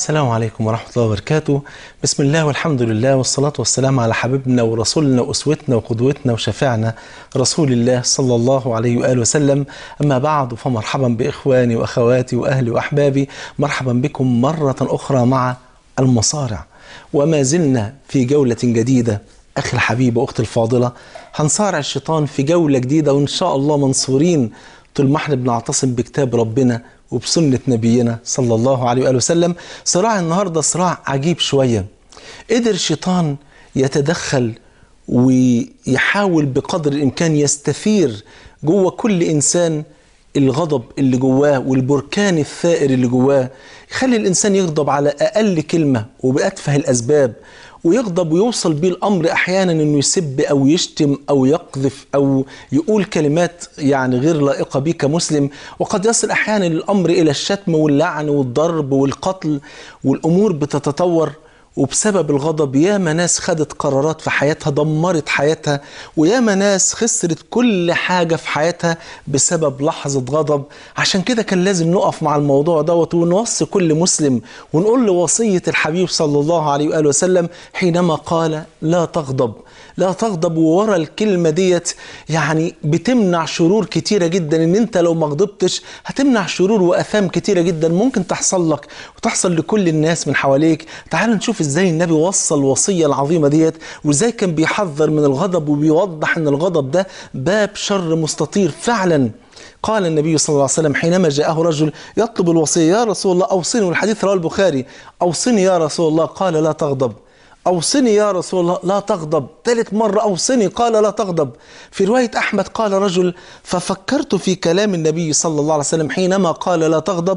السلام عليكم ورحمة الله وبركاته بسم الله والحمد لله والصلاة والسلام على حبيبنا ورسولنا وأسوتنا وقدوتنا وشفيعنا رسول الله صلى الله عليه وآله وسلم أما بعد فمرحبا بإخواني وأخواتي وأهلي وأحبابي مرحبا بكم مرة أخرى مع المصارع وما زلنا في جولة جديدة أخي الحبيب وأختي الفاضلة هنصارع الشيطان في جولة جديدة وإن شاء الله منصورين طول ما احنا بنعتصم بكتاب ربنا وبسنة نبينا صلى الله عليه وآله وسلم صراع النهاردة صراع عجيب شوية قدر الشيطان يتدخل ويحاول بقدر الإمكان يستثير جوه كل إنسان الغضب اللي جواه والبركان الثائر اللي جواه يخلي الإنسان يغضب على أقل كلمة وبأتفه الأسباب ويغضب ويوصل بيه الأمر أحيانا أنه يسب أو يشتم أو يقذف أو يقول كلمات يعني غير لائقة بيه كمسلم وقد يصل أحيانا الأمر إلى الشتم واللعن والضرب والقتل والأمور بتتطور وبسبب الغضب ياما ناس خدت قرارات في حياتها دمرت حياتها وياما ناس خسرت كل حاجة في حياتها بسبب لحظة غضب عشان كده كان لازم نقف مع الموضوع دوت ونوصي كل مسلم ونقول له وصية الحبيب صلى الله عليه وآله وسلم حينما قال لا تغضب لا تغضب وورا الكلمة ديت يعني بتمنع شرور كتيرة جدا ان انت لو ما غضبتش هتمنع شرور واثام كتيرة جدا ممكن تحصل لك وتحصل لكل الناس من حواليك تعالوا نشوف ازاي النبي وصل الوصية العظيمة ديت وازاي كان بيحذر من الغضب وبيوضح ان الغضب ده باب شر مستطير فعلا قال النبي صلى الله عليه وسلم حينما جاءه رجل يطلب الوصية يا رسول الله أوصني والحديث رواه البخاري أوصني يا رسول الله قال لا تغضب أوصني يا رسول الله لا تغضب ثالث مرة أوصني قال لا تغضب في رواية أحمد قال رجل ففكرت في كلام النبي صلى الله عليه وسلم حينما قال لا تغضب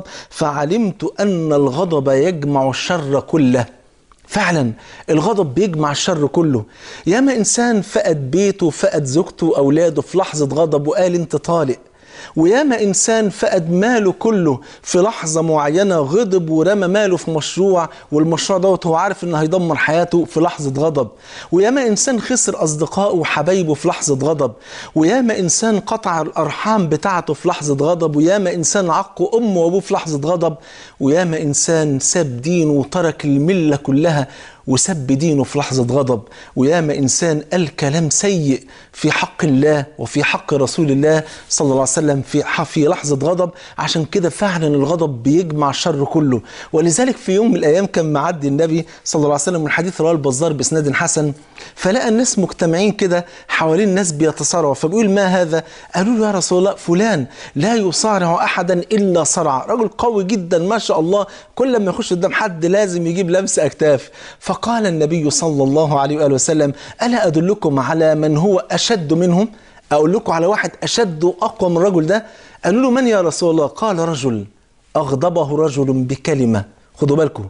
فعلمت أن الغضب يجمع الشر كله فعلا الغضب بيجمع الشر كله ياما إنسان فقد بيته فقد زوجته وأولاده في لحظة غضب وقال أنت طالق وياما إنسان فقد ماله كله في لحظة معينة غضب ورمى ماله في مشروع والمشروع دوت هو عارف إنه هيدمر حياته في لحظة غضب وياما إنسان خسر أصدقائه وحبايبه في لحظة غضب وياما إنسان قطع الأرحام بتاعته في لحظة غضب وياما إنسان عق أمه وأبوه في لحظة غضب وياما إنسان ساب دينه وترك الملة كلها وسب دينه في لحظة غضب وياما إنسان قال كلام سيء في حق الله وفي حق رسول الله صلى الله عليه وسلم في في لحظة غضب عشان كده فعلا الغضب بيجمع الشر كله ولذلك في يوم من الأيام كان معدي النبي صلى الله عليه وسلم من حديث رواه البزار بإسناد حسن فلقى الناس مجتمعين كده حوالين الناس بيتصارعوا فبيقول ما هذا؟ قالوا له يا رسول الله فلان لا يصارع أحدا إلا صرع رجل قوي جدا ما شاء الله كل ما يخش قدام حد لازم يجيب لمس أكتاف فقال النبي صلى الله عليه وآله وسلم ألا أدلكم على من هو أشد منهم أقول لكم على واحد أشد وأقوى من الرجل ده قالوا له من يا رسول الله قال رجل أغضبه رجل بكلمة خدوا بالكم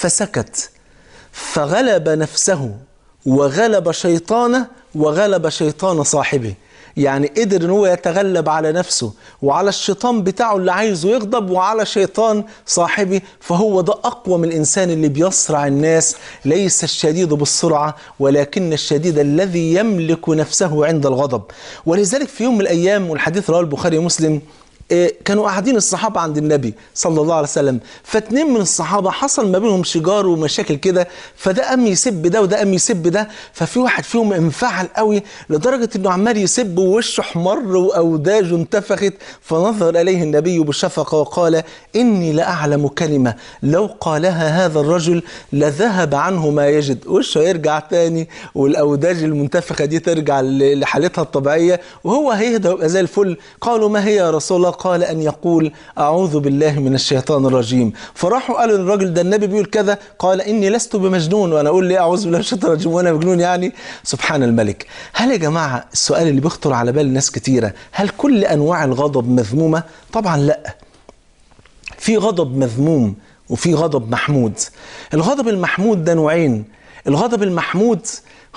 فسكت فغلب نفسه وغلب شيطانه وغلب شيطان صاحبه يعني قدر ان هو يتغلب على نفسه وعلى الشيطان بتاعه اللي عايزه يغضب وعلى شيطان صاحبه فهو ده اقوى من الانسان اللي بيصرع الناس ليس الشديد بالسرعه ولكن الشديد الذي يملك نفسه عند الغضب ولذلك في يوم من الايام والحديث رواه البخاري ومسلم كانوا قاعدين الصحابة عند النبي صلى الله عليه وسلم فاتنين من الصحابة حصل ما بينهم شجار ومشاكل كده فده قام يسب ده وده قام يسب ده ففي واحد فيهم انفعل قوي لدرجة انه عمال يسب ووشه احمر واوداجه انتفخت فنظر اليه النبي بشفقة وقال اني لاعلم كلمة لو قالها هذا الرجل لذهب عنه ما يجد وشه يرجع تاني والاوداج المنتفخة دي ترجع لحالتها الطبيعية وهو هيهدى ويبقى زي الفل قالوا ما هي يا رسول الله قال أن يقول أعوذ بالله من الشيطان الرجيم فراحوا قالوا للراجل ده النبي بيقول كذا قال إني لست بمجنون وأنا أقول لي أعوذ بالله من الشيطان الرجيم وأنا مجنون يعني سبحان الملك هل يا جماعة السؤال اللي بيخطر على بال ناس كتيرة هل كل أنواع الغضب مذمومة طبعا لا في غضب مذموم وفي غضب محمود الغضب المحمود ده نوعين الغضب المحمود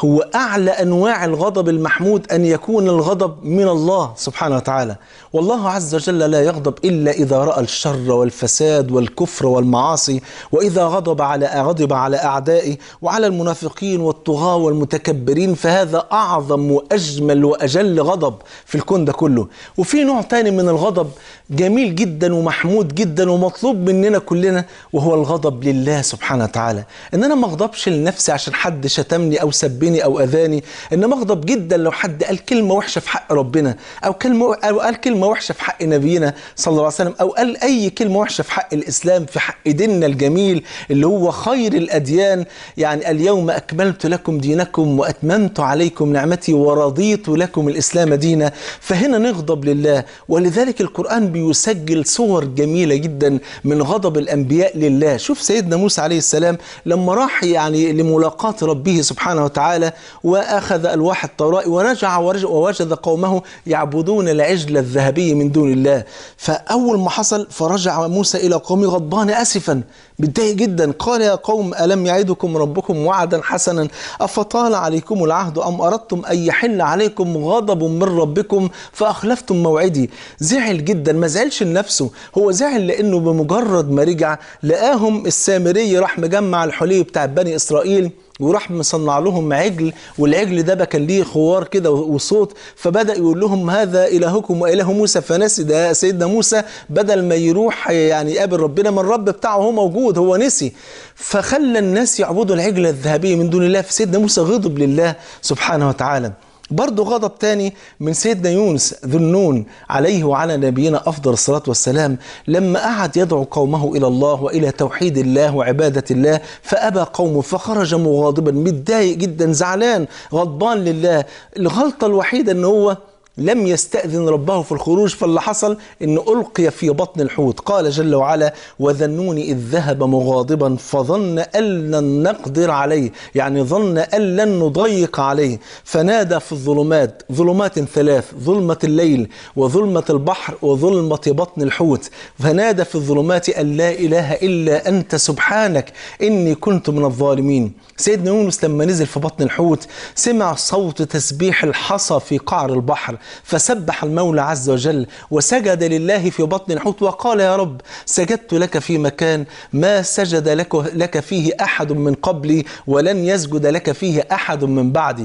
هو أعلى أنواع الغضب المحمود أن يكون الغضب من الله سبحانه وتعالى والله عز وجل لا يغضب إلا إذا رأى الشر والفساد والكفر والمعاصي وإذا غضب على غضب على أعدائه وعلى المنافقين والطغاة والمتكبرين فهذا أعظم وأجمل وأجل غضب في الكون ده كله وفي نوع تاني من الغضب جميل جدا ومحمود جدا ومطلوب مننا كلنا وهو الغضب لله سبحانه وتعالى ان انا ما اغضبش لنفسي عشان حد شتمني او سبني او اذاني انما اغضب جدا لو حد قال كلمه وحشه في حق ربنا او كلمه او قال كلمه وحشه في حق نبينا صلى الله عليه وسلم او قال اي كلمه وحشه في حق الاسلام في حق ديننا الجميل اللي هو خير الاديان يعني اليوم اكملت لكم دينكم واتممت عليكم نعمتي ورضيت لكم الاسلام دينا فهنا نغضب لله ولذلك القران بيسجل صور جميله جدا من غضب الانبياء لله شوف سيدنا موسى عليه السلام لما راح يعني لملاقاة ربه سبحانه وتعالى واخذ الواح التوراة ورجع ووجد قومه يعبدون العجل الذهبي من دون الله فاول ما حصل فرجع موسى الى قومه غضبان اسفا متضايق جدا قال يا قوم الم يعدكم ربكم وعدا حسنا افطال عليكم العهد ام اردتم ان يحل عليكم غضب من ربكم فاخلفتم موعدي زعل جدا ما زعلش لنفسه هو زعل لانه بمجرد ما رجع لقاهم السامري راح مجمع الحلي بتاع بني اسرائيل وراح مصنع لهم عجل والعجل ده بقى كان ليه خوار كده وصوت فبدا يقول لهم هذا الهكم واله موسى فنسي ده سيدنا موسى بدل ما يروح يعني يقابل ربنا ما الرب بتاعه هو موجود هو نسي فخلى الناس يعبدوا العجل الذهبي من دون الله فسيدنا موسى غضب لله سبحانه وتعالى برضه غضب تاني من سيدنا يونس ذو النون عليه وعلى نبينا أفضل الصلاة والسلام لما قعد يدعو قومه إلى الله وإلى توحيد الله وعبادة الله فأبى قومه فخرج مغاضبا متضايق جدا زعلان غضبان لله الغلطة الوحيدة أن هو لم يستأذن ربه في الخروج فاللي حصل أن ألقي في بطن الحوت قال جل وعلا وذنوني إذ ذهب مغاضبا فظن أن لن نقدر عليه يعني ظن أن لن نضيق عليه فنادى في الظلمات ظلمات ثلاث ظلمة الليل وظلمة البحر وظلمة بطن الحوت فنادى في الظلمات أن لا إله إلا أنت سبحانك إني كنت من الظالمين سيدنا يونس لما نزل في بطن الحوت سمع صوت تسبيح الحصى في قعر البحر فسبح المولى عز وجل وسجد لله في بطن الحوت وقال يا رب سجدت لك في مكان ما سجد لك, لك فيه أحد من قبلي ولن يسجد لك فيه أحد من بعدي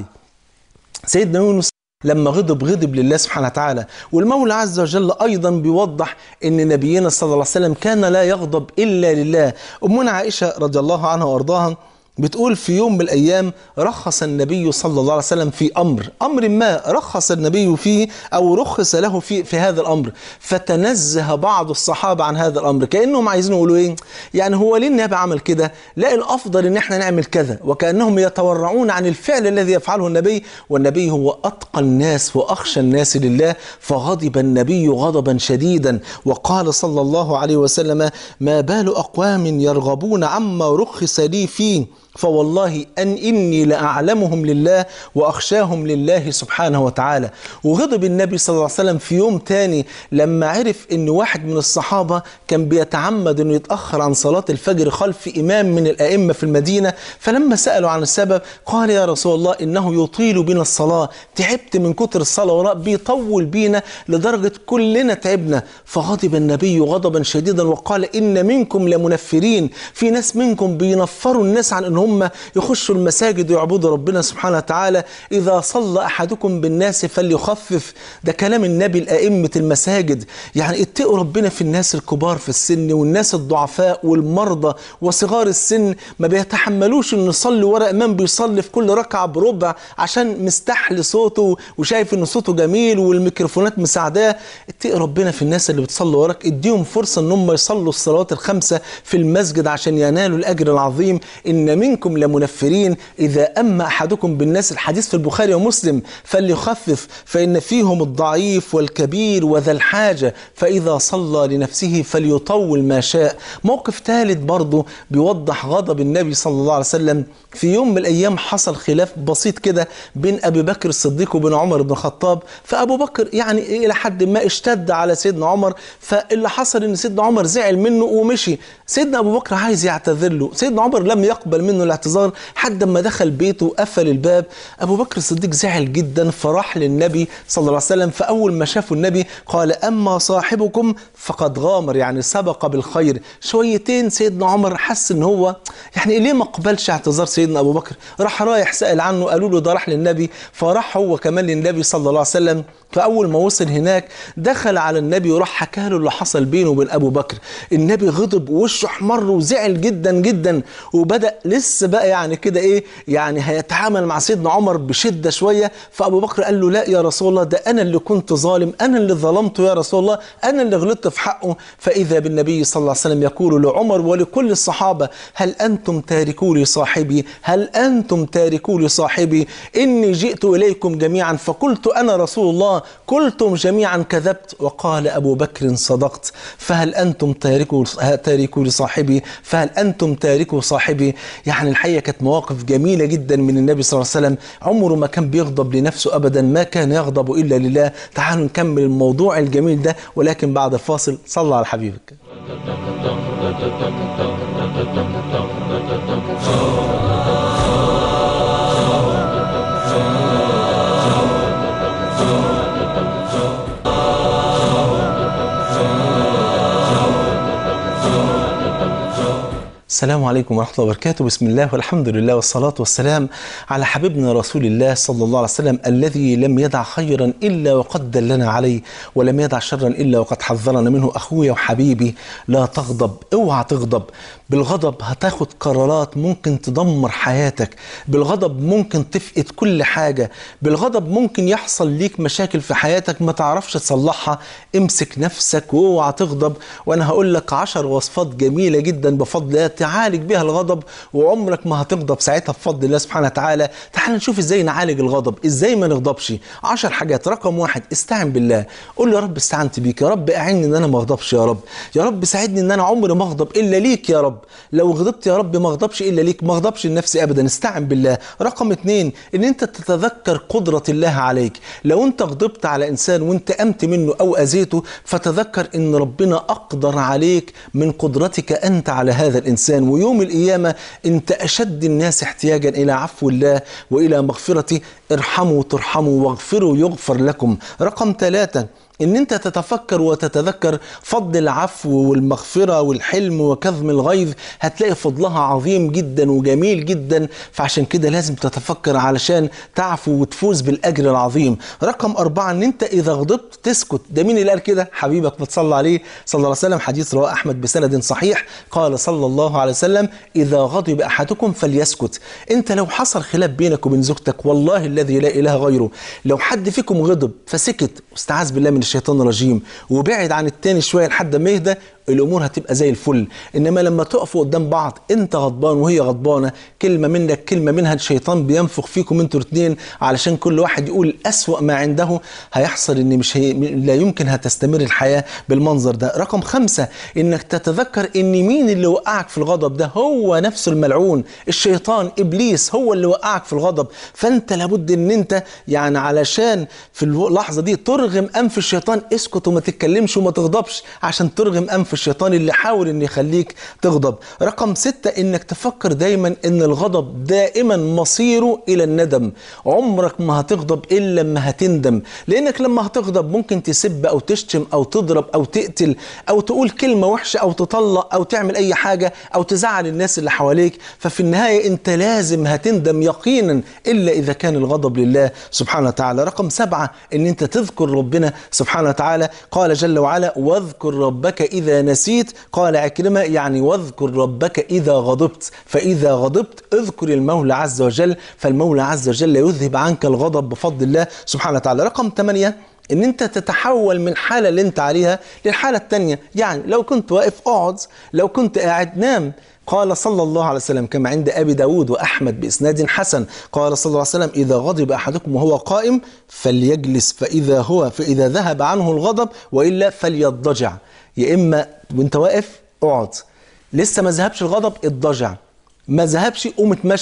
سيدنا يونس لما غضب غضب لله سبحانه وتعالى والمولى عز وجل أيضا بيوضح أن نبينا صلى الله عليه وسلم كان لا يغضب إلا لله أمنا عائشة رضي الله عنها وأرضاها بتقول في يوم من الأيام رخص النبي صلى الله عليه وسلم في أمر أمر ما رخص النبي فيه أو رخص له في, في هذا الأمر فتنزه بعض الصحابة عن هذا الأمر كأنهم عايزين يقولوا إيه يعني هو ليه النبي عمل كده لا الأفضل إن احنا نعمل كذا وكأنهم يتورعون عن الفعل الذي يفعله النبي والنبي هو أتقى الناس وأخشى الناس لله فغضب النبي غضبا شديدا وقال صلى الله عليه وسلم ما بال أقوام يرغبون عما رخص لي فيه فوالله أن إني لأعلمهم لله وأخشاهم لله سبحانه وتعالى وغضب النبي صلى الله عليه وسلم في يوم تاني لما عرف أن واحد من الصحابة كان بيتعمد أنه يتأخر عن صلاة الفجر خلف إمام من الأئمة في المدينة فلما سألوا عن السبب قال يا رسول الله إنه يطيل بنا الصلاة تعبت من كتر الصلاة وراء بيطول بينا لدرجة كلنا تعبنا فغضب النبي غضبا شديدا وقال إن منكم لمنفرين في ناس منكم بينفروا الناس عن أنهم هم يخشوا المساجد ويعبدوا ربنا سبحانه وتعالى إذا صلى أحدكم بالناس فليخفف ده كلام النبي لأئمة المساجد يعني اتقوا ربنا في الناس الكبار في السن والناس الضعفاء والمرضى وصغار السن ما بيتحملوش إن يصلي ورا إمام بيصلي في كل ركعة بربع عشان مستحل صوته وشايف إن صوته جميل والميكروفونات مساعداه اتقوا ربنا في الناس اللي بتصلي وراك اديهم فرصة إن هم يصلوا الصلوات الخمسة في المسجد عشان ينالوا الأجر العظيم إن من منكم لمنفرين إذا أما أحدكم بالناس الحديث في البخاري ومسلم فليخفف فإن فيهم الضعيف والكبير وذا الحاجة فإذا صلى لنفسه فليطول ما شاء موقف ثالث برضه بيوضح غضب النبي صلى الله عليه وسلم في يوم من الأيام حصل خلاف بسيط كده بين أبي بكر الصديق وبين عمر بن الخطاب فأبو بكر يعني إلى حد ما اشتد على سيدنا عمر فاللي حصل إن سيدنا عمر زعل منه ومشي سيدنا أبو بكر عايز يعتذر له سيدنا عمر لم يقبل منه والاعتذار حد ما دخل بيته وقفل الباب ابو بكر الصديق زعل جدا فراح للنبي صلى الله عليه وسلم فاول ما شافوا النبي قال اما صاحبكم فقد غامر يعني سبق بالخير شويتين سيدنا عمر حس ان هو يعني ليه ما قبلش اعتذار سيدنا ابو بكر راح رايح سال عنه قالوا له ده راح للنبي فراح هو كمان للنبي صلى الله عليه وسلم فاول ما وصل هناك دخل على النبي وراح حكى له اللي حصل بينه وبين ابو بكر النبي غضب ووشه احمر وزعل جدا جدا وبدا لسه بقى يعني كده ايه يعني هيتعامل مع سيدنا عمر بشده شويه فابو بكر قال له لا يا رسول الله ده انا اللي كنت ظالم انا اللي ظلمته يا رسول الله انا اللي غلطت في حقه فاذا بالنبي صلى الله عليه وسلم يقول لعمر ولكل الصحابه هل انتم تاركوا لي صاحبي هل انتم تاركوا لي صاحبي اني جئت اليكم جميعا فقلت انا رسول الله قلتم جميعا كذبت وقال ابو بكر صدقت فهل انتم تاركوا تاركوا لصاحبي فهل انتم تاركوا صاحبي يعني الحقيقه كانت مواقف جميله جدا من النبي صلى الله عليه وسلم عمره ما كان بيغضب لنفسه ابدا ما كان يغضب الا لله تعالوا نكمل الموضوع الجميل ده ولكن بعد الفاصل صلى على حبيبك السلام عليكم ورحمة الله وبركاته بسم الله والحمد لله والصلاة والسلام على حبيبنا رسول الله صلى الله عليه وسلم الذي لم يدع خيرا إلا وقد دلنا عليه ولم يدع شرا إلا وقد حذرنا منه أخويا وحبيبي لا تغضب اوعى تغضب بالغضب هتاخد قرارات ممكن تدمر حياتك بالغضب ممكن تفقد كل حاجة بالغضب ممكن يحصل ليك مشاكل في حياتك ما تعرفش تصلحها امسك نفسك واوعى تغضب وانا هقول لك عشر وصفات جميلة جدا بفضل الله تعالج بها الغضب وعمرك ما هتغضب ساعتها بفضل الله سبحانه وتعالى تعال نشوف ازاي نعالج الغضب ازاي ما نغضبش عشر حاجات رقم واحد استعن بالله قول له يا رب استعنت بيك يا رب اعني ان انا ما اغضبش يا رب يا رب ساعدني ان انا عمري ما اغضب الا ليك يا رب لو غضبت يا رب ما اغضبش الا ليك ما اغضبش لنفسي ابدا استعن بالله رقم اتنين ان انت تتذكر قدرة الله عليك لو انت غضبت على انسان وانت قمت منه او اذيته فتذكر ان ربنا اقدر عليك من قدرتك انت على هذا الانسان ويوم القيامة انت اشد الناس احتياجا الى عفو الله والى مغفرته ارحموا ترحموا واغفروا يغفر لكم رقم ثلاثة ان انت تتفكر وتتذكر فضل العفو والمغفرة والحلم وكظم الغيظ هتلاقي فضلها عظيم جدا وجميل جدا فعشان كده لازم تتفكر علشان تعفو وتفوز بالاجر العظيم رقم اربعة ان انت اذا غضبت تسكت ده مين اللي قال كده حبيبك بتصلى عليه صلى الله عليه وسلم حديث رواه احمد بسند صحيح قال صلى الله عليه وسلم اذا غضب احدكم فليسكت انت لو حصل خلاف بينك وبين زوجتك والله الذي لا اله غيره لو حد فيكم غضب فسكت واستعاذ بالله من الشيطان الرجيم وبعد عن التاني شويه لحد ما يهدى الامور هتبقى زي الفل انما لما تقفوا قدام بعض انت غضبان وهي غضبانه كلمه منك كلمه منها الشيطان بينفخ فيكم انتوا الاثنين علشان كل واحد يقول اسوا ما عنده هيحصل ان مش هي لا يمكن هتستمر الحياه بالمنظر ده رقم خمسة انك تتذكر ان مين اللي وقعك في الغضب ده هو نفسه الملعون الشيطان ابليس هو اللي وقعك في الغضب فانت لابد ان انت يعني علشان في اللحظه دي ترغم انف الشيطان اسكت وما تتكلمش وما تغضبش عشان ترغم انف الشيطان اللي حاول ان يخليك تغضب رقم ستة انك تفكر دايما ان الغضب دائما مصيره الى الندم عمرك ما هتغضب الا لما هتندم لانك لما هتغضب ممكن تسب او تشتم او تضرب او تقتل او تقول كلمة وحشة او تطلق او تعمل اي حاجة او تزعل الناس اللي حواليك ففي النهاية انت لازم هتندم يقينا الا اذا كان الغضب لله سبحانه وتعالى رقم سبعة ان انت تذكر ربنا سبحانه وتعالى قال جل وعلا واذكر ربك اذا نسيت قال عكرمة يعني واذكر ربك إذا غضبت فإذا غضبت اذكر المولى عز وجل فالمولى عز وجل يذهب عنك الغضب بفضل الله سبحانه وتعالى رقم 8 ان انت تتحول من الحالة اللي انت عليها للحالة التانية يعني لو كنت واقف اقعد لو كنت قاعد نام قال صلى الله عليه وسلم كما عند أبي داود وأحمد بإسناد حسن قال صلى الله عليه وسلم إذا غضب أحدكم وهو قائم فليجلس فإذا هو فإذا ذهب عنه الغضب وإلا فليضجع يا إما وأنت واقف اقعد لسه ما ذهبش الغضب اضجع ما ذهبش قوم اتمشى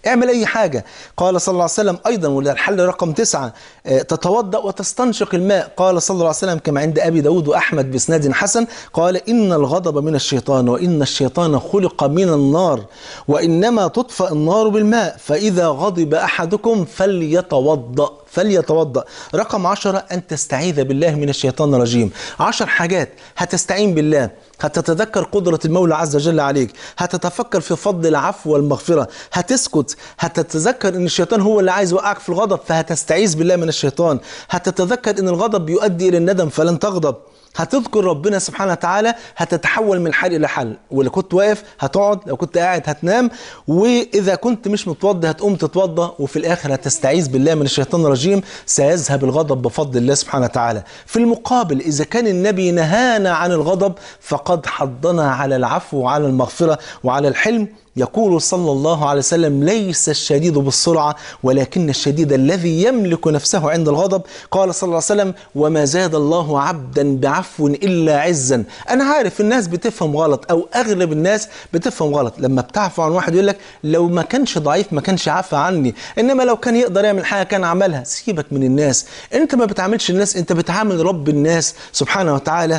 اعمل أي حاجة قال صلى الله عليه وسلم أيضا وده الحل رقم تسعة آه، تتوضأ وتستنشق الماء قال صلى الله عليه وسلم كما عند أبي داود وأحمد بإسناد حسن قال إن الغضب من الشيطان وإن الشيطان خلق من النار وإنما تطفأ النار بالماء فإذا غضب أحدكم فليتوضأ فليتوضأ رقم عشرة أن تستعيذ بالله من الشيطان الرجيم عشر حاجات هتستعين بالله هتتذكر قدرة المولى عز وجل عليك هتتفكر في فضل العفو والمغفرة هتسكت هتتذكر ان الشيطان هو اللي عايز يوقعك في الغضب فهتستعيذ بالله من الشيطان هتتذكر ان الغضب بيؤدي الى الندم فلن تغضب هتذكر ربنا سبحانه وتعالى هتتحول من حال الى حل ولو كنت واقف هتقعد لو كنت قاعد هتنام واذا كنت مش متوضي هتقوم تتوضى وفي الاخر هتستعيذ بالله من الشيطان الرجيم سيذهب الغضب بفضل الله سبحانه وتعالى في المقابل اذا كان النبي نهانا عن الغضب فقد حضنا على العفو وعلى المغفره وعلى الحلم يقول صلى الله عليه وسلم ليس الشديد بالسرعة ولكن الشديد الذي يملك نفسه عند الغضب قال صلى الله عليه وسلم وما زاد الله عبدا بعفو إلا عزا أنا عارف الناس بتفهم غلط أو أغلب الناس بتفهم غلط لما بتعفو عن واحد يقول لك لو ما كانش ضعيف ما كانش عفى عني إنما لو كان يقدر يعمل حاجة كان عملها سيبك من الناس أنت ما بتعاملش الناس أنت بتعامل رب الناس سبحانه وتعالى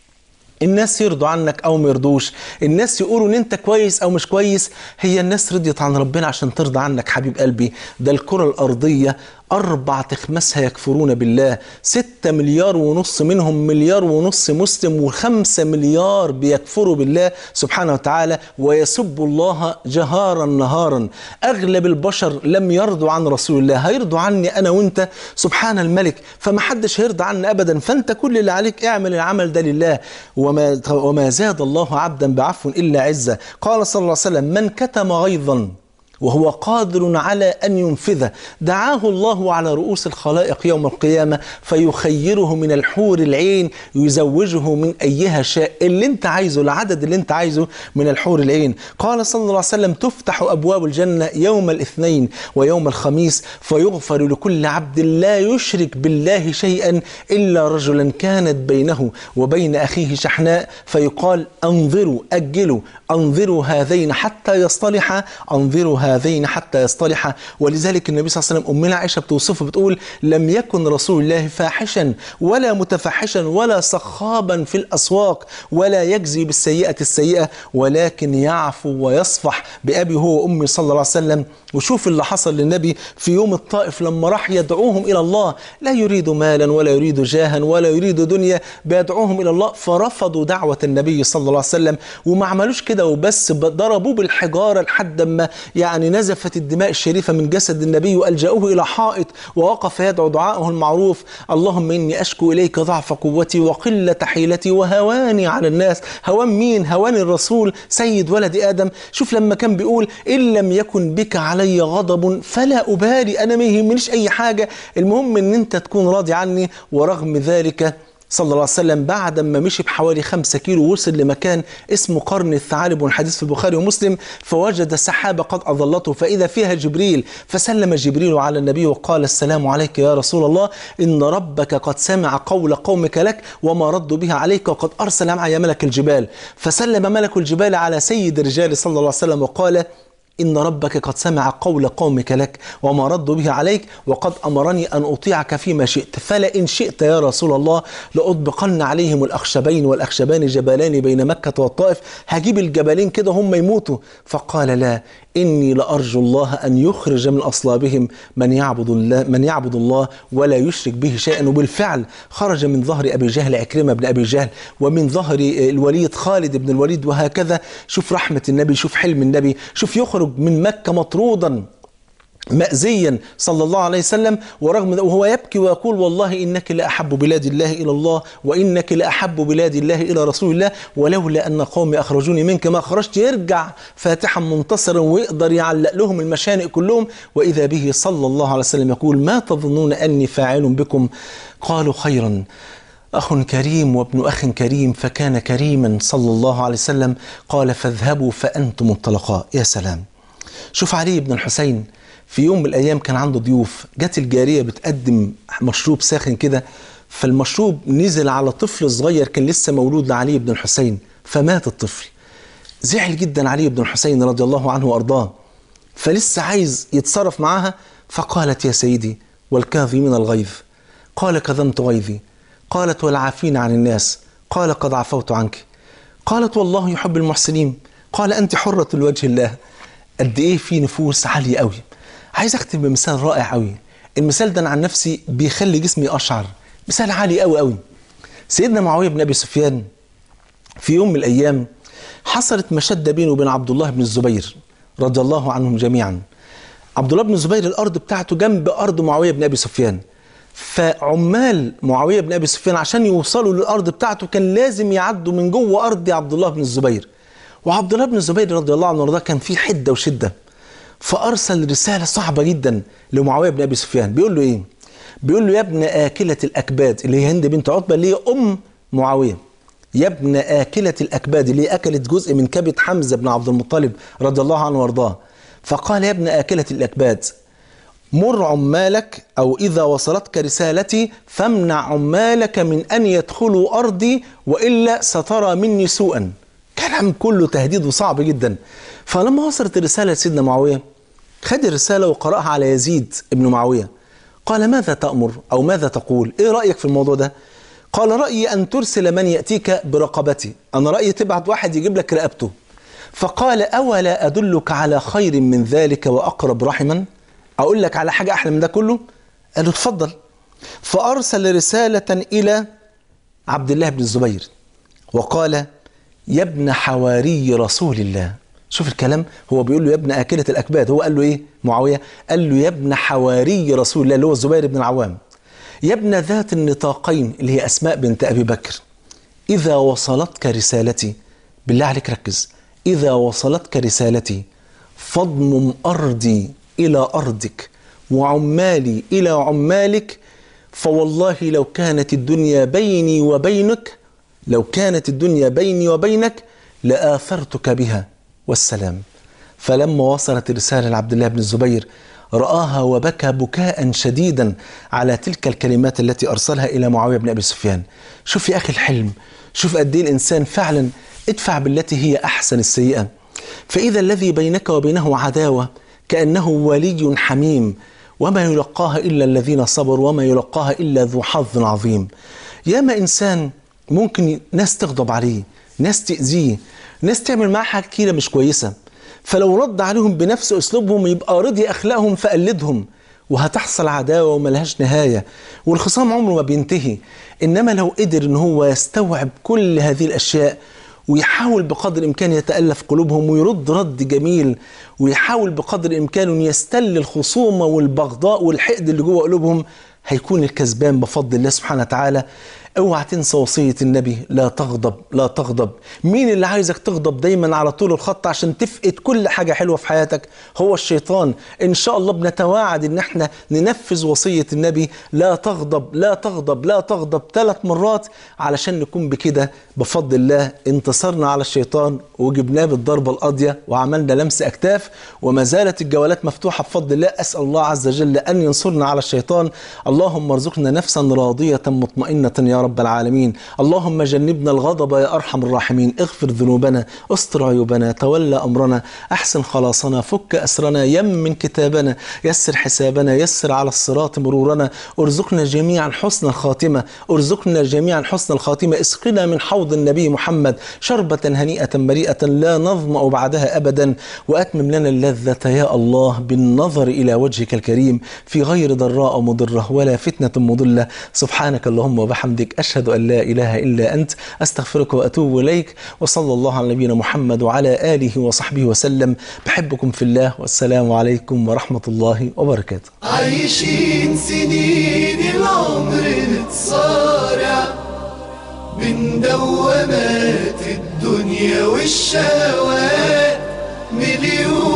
الناس يرضوا عنك او ما يرضوش الناس يقولوا ان انت كويس او مش كويس هي الناس رضيت عن ربنا عشان ترضى عنك حبيب قلبي ده الكره الارضيه أربع تخماسها يكفرون بالله ستة مليار ونص منهم مليار ونص مسلم وخمسة مليار بيكفروا بالله سبحانه وتعالى ويسبوا الله جهارا نهارا أغلب البشر لم يرضوا عن رسول الله هيرضوا عني أنا وأنت سبحان الملك فما حدش هيرضى عنا أبدا فأنت كل اللي عليك اعمل العمل ده لله وما, وما زاد الله عبدا بعفو إلا عزة قال صلى الله عليه وسلم من كتم غيظا وهو قادر على أن ينفذه دعاه الله على رؤوس الخلائق يوم القيامة فيخيره من الحور العين يزوجه من أيها شاء اللي انت عايزه العدد اللي انت عايزه من الحور العين قال صلى الله عليه وسلم تفتح أبواب الجنة يوم الاثنين ويوم الخميس فيغفر لكل عبد لا يشرك بالله شيئا إلا رجلا كانت بينه وبين أخيه شحناء فيقال أنظروا أجلوا أنظروا هذين حتى يصطلحا أنظروا هذين حتى يصطلحا ولذلك النبي صلى الله عليه وسلم أمنا عائشة بتوصفه بتقول لم يكن رسول الله فاحشا ولا متفحشا ولا صخابا في الأسواق ولا يجزي بالسيئة السيئة ولكن يعفو ويصفح بأبي هو وأمي صلى الله عليه وسلم وشوف اللي حصل للنبي في يوم الطائف لما راح يدعوهم إلى الله لا يريد مالا ولا يريد جاها ولا يريد دنيا بيدعوهم إلى الله فرفضوا دعوة النبي صلى الله عليه وسلم وما عملوش كده وبس ضربوه بالحجارة لحد ما يعني نزفت الدماء الشريفة من جسد النبي وألجأوه إلى حائط ووقف يدعو دعاءه المعروف اللهم إني أشكو إليك ضعف قوتي وقلة حيلتي وهواني على الناس هوان مين هوان الرسول سيد ولد آدم شوف لما كان بيقول إن لم يكن بك علي غضب فلا أبالي أنا ما يهمنيش أي حاجة المهم إن أنت تكون راضي عني ورغم ذلك صلى الله عليه وسلم بعد ما مشي بحوالي خمسة كيلو وصل لمكان اسمه قرن الثعالب والحديث في البخاري ومسلم فوجد سحابة قد أظلته فإذا فيها جبريل فسلم جبريل على النبي وقال السلام عليك يا رسول الله إن ربك قد سمع قول قومك لك وما ردوا بها عليك وقد أرسل معي ملك الجبال فسلم ملك الجبال على سيد الرجال صلى الله عليه وسلم وقال إن ربك قد سمع قول قومك لك وما ردوا به عليك وقد أمرني أن أطيعك فيما شئت فلئن شئت يا رسول الله لأطبقن عليهم الأخشبين والأخشبان جبلان بين مكة والطائف هجيب الجبلين كده هم يموتوا فقال لا إني لأرجو الله أن يخرج من أصلابهم من يعبد الله من يعبد الله ولا يشرك به شيئا وبالفعل خرج من ظهر أبي جهل عكرمة بن أبي جهل ومن ظهر الوليد خالد بن الوليد وهكذا شوف رحمة النبي شوف حلم النبي شوف يخرج من مكة مطرودا مأزيا صلى الله عليه وسلم ورغم وهو يبكي ويقول والله إنك لأحب بلاد الله إلى الله وإنك لأحب بلاد الله إلى رسول الله ولولا أن قومي أخرجوني منك ما خرجت يرجع فاتحا منتصرا ويقدر يعلق لهم المشانق كلهم وإذا به صلى الله عليه وسلم يقول ما تظنون أني فاعل بكم قالوا خيرا أخ كريم وابن أخ كريم فكان كريما صلى الله عليه وسلم قال فاذهبوا فأنتم الطلقاء يا سلام شوف علي بن الحسين في يوم من الايام كان عنده ضيوف جت الجاريه بتقدم مشروب ساخن كده فالمشروب نزل على طفل صغير كان لسه مولود لعلي بن الحسين فمات الطفل زعل جدا علي بن الحسين رضي الله عنه وارضاه فلسه عايز يتصرف معاها فقالت يا سيدي والكاظمين الغيظ قال كظمت غيظي قالت والعافين عن الناس قال قد عفوت عنك قالت والله يحب المحسنين قال أنت حرة لوجه الله قد إيه في نفوس عالية قوي عايز أختم بمثال رائع قوي المثال ده أنا عن نفسي بيخلي جسمي أشعر مثال عالي قوي قوي سيدنا معاوية بن أبي سفيان في يوم من الأيام حصلت مشدة بينه وبين عبد الله بن الزبير رضي الله عنهم جميعا عبد الله بن الزبير الأرض بتاعته جنب أرض معاوية بن أبي سفيان فعمال معاوية بن أبي سفيان عشان يوصلوا للأرض بتاعته كان لازم يعدوا من جوه أرض عبد الله بن الزبير وعبد الله بن الزبير رضي الله عنه وارضاه كان في حدة وشدة فأرسل رسالة صعبة جدا لمعاوية بن أبي سفيان بيقول له إيه؟ بيقول له يا ابن آكلة الأكباد اللي هي هند بنت عتبة اللي هي أم معاوية يا ابن آكلة الأكباد اللي هي أكلت جزء من كبد حمزة بن عبد المطلب رضي الله عنه وارضاه فقال يا ابن آكلة الأكباد مر عمالك أو إذا وصلتك رسالتي فامنع عمالك من أن يدخلوا أرضي وإلا سترى مني سوءا كلام كله تهديد وصعب جدا فلما وصلت الرسالة لسيدنا معاوية خد الرسالة وقرأها على يزيد ابن معاوية قال ماذا تأمر أو ماذا تقول إيه رأيك في الموضوع ده قال رأيي أن ترسل من يأتيك برقبتي أنا رأيي تبعت واحد يجيب لك رقبته فقال أولا أدلك على خير من ذلك وأقرب رحما أقول لك على حاجة أحلى من ده كله قال له اتفضل فأرسل رسالة إلى عبد الله بن الزبير وقال يا ابن حواري رسول الله شوف الكلام هو بيقول له يا ابن آكلة الأكباد هو قال له إيه معاوية قال له يا ابن حواري رسول الله اللي هو الزبير بن العوام يا ابن ذات النطاقين اللي هي أسماء بنت أبي بكر إذا وصلتك رسالتي بالله عليك ركز إذا وصلتك رسالتي فاضمم أرضي إلى أرضك وعمالي إلى عمالك فوالله لو كانت الدنيا بيني وبينك لو كانت الدنيا بيني وبينك لآثرتك بها والسلام فلما وصلت الرسالة لعبد الله بن الزبير رآها وبكى بكاء شديدا على تلك الكلمات التي أرسلها إلى معاوية بن أبي سفيان شوف يا أخي الحلم شوف قد إيه الإنسان فعلا ادفع بالتي هي أحسن السيئة فإذا الذي بينك وبينه عداوة كأنه ولي حميم وما يلقاها إلا الذين صبروا وما يلقاها إلا ذو حظ عظيم ياما إنسان ممكن ناس تغضب عليه ناس تأذيه ناس تعمل معاه حاجة كتيرة مش كويسة فلو رد عليهم بنفس أسلوبهم يبقى رضي أخلاقهم فقلدهم وهتحصل عداوة وملهاش نهاية والخصام عمره ما بينتهي إنما لو قدر إن هو يستوعب كل هذه الأشياء ويحاول بقدر الإمكان يتألف قلوبهم ويرد رد جميل ويحاول بقدر الإمكان أن يستل الخصومة والبغضاء والحقد اللي جوه قلوبهم هيكون الكسبان بفضل الله سبحانه وتعالى اوعى تنسى وصية النبي لا تغضب لا تغضب مين اللي عايزك تغضب دايما على طول الخط عشان تفقد كل حاجة حلوة في حياتك هو الشيطان ان شاء الله بنتواعد ان احنا ننفذ وصية النبي لا تغضب لا تغضب لا تغضب ثلاث مرات علشان نكون بكده بفضل الله انتصرنا على الشيطان وجبناه بالضربة القاضية وعملنا لمس اكتاف وما زالت الجولات مفتوحة بفضل الله اسأل الله عز وجل ان ينصرنا على الشيطان اللهم ارزقنا نفسا راضية مطمئنة يا رب العالمين اللهم جنبنا الغضب يا أرحم الراحمين اغفر ذنوبنا استر عيوبنا تولى أمرنا أحسن خلاصنا فك أسرنا يمن كتابنا يسر حسابنا يسر على الصراط مرورنا ارزقنا جميعا حسن الخاتمة ارزقنا جميعا حسن الخاتمة اسقنا من حوض النبي محمد شربة هنيئة مريئة لا نظمأ بعدها أبدا وأتمم لنا اللذة يا الله بالنظر إلى وجهك الكريم في غير ضراء مضرة ولا فتنة مضلة سبحانك اللهم وبحمدك أشهد أن لا إله إلا أنت أستغفرك وأتوب إليك وصلى الله على نبينا محمد وعلى آله وصحبه وسلم بحبكم في الله والسلام عليكم ورحمة الله وبركاته عايشين سنين العمر نتصارع من دوامات الدنيا والشهوات مليون